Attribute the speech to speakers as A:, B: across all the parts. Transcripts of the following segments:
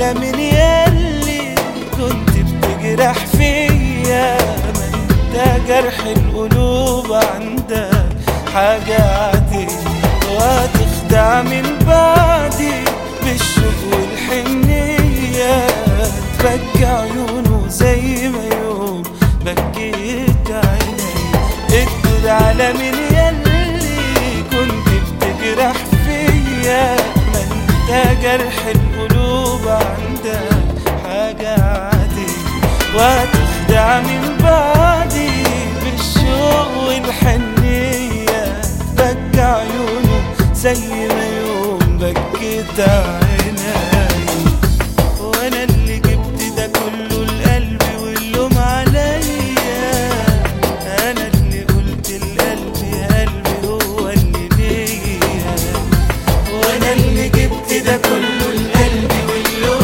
A: على من ياللي كنت بتجرح فيا ما انت جرح القلوب عندك حاجة عادية وهتخدع من بعدي بالشوق والحنية تبكي عيونه زي ما يوم بكيت عيني اقدر على من ياللي كنت بتجرح فيا ما انت جرح القلوب عندك حاجة عادية وهتخدع من بعدي بالشوق والحنية بكى عيونه زي ما يوم بكيت عيني وانا اللي جبت ده كله لقلبي واللوم عليا انا اللي قلت لقلبي يا قلبي هو اللي ليا وانا اللي جبت ده كله لقلبي واللوم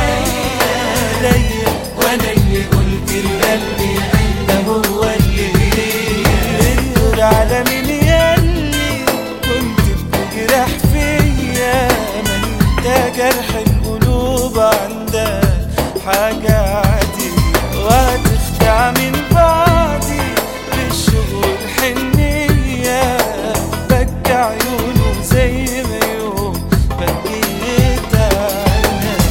A: عليا وانا اللي قلت لقلبي يا قلبي هو اللي ليا انظر على من ياللي كنت بتجرح فيا ما انت جرح القلوب عندك حاجة عادية وهتخدع من بعدي بالشوق والحنية بكى عيونه زي ما يوم بكيت عينيا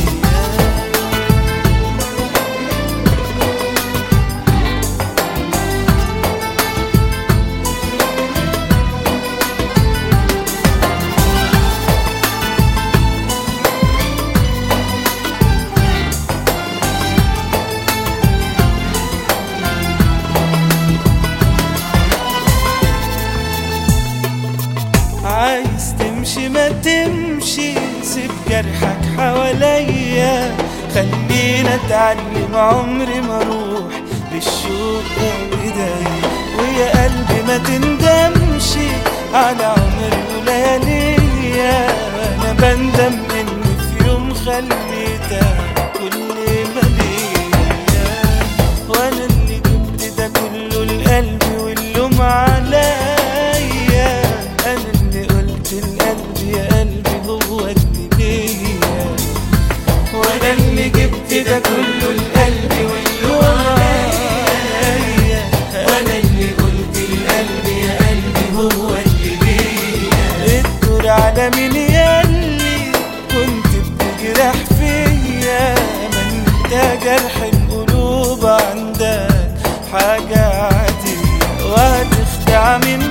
A: عايز تمشي ما تمشي سيب جرحك حواليا خلينا اتعلم عمري ما اروح بالشوق بايديا ويا قلبي ما تندمش على عمري ولياليا انا بندم اني في يوم خليتك كل ما ليا وانا اللي جبت ده كله لقلبي واللوم عليا انا اللي قلت لقلبي يا قلبي هو اللي ليا وانا اللي جبت ده كله لقلبي واللوم عليا انا اللي قلت لقلبي يا قلبي هو اللي ليا الدور على مين ياللي كنت بتجرح فيا ما انت جرح القلوب عندك حاجة عادية وهتخدع من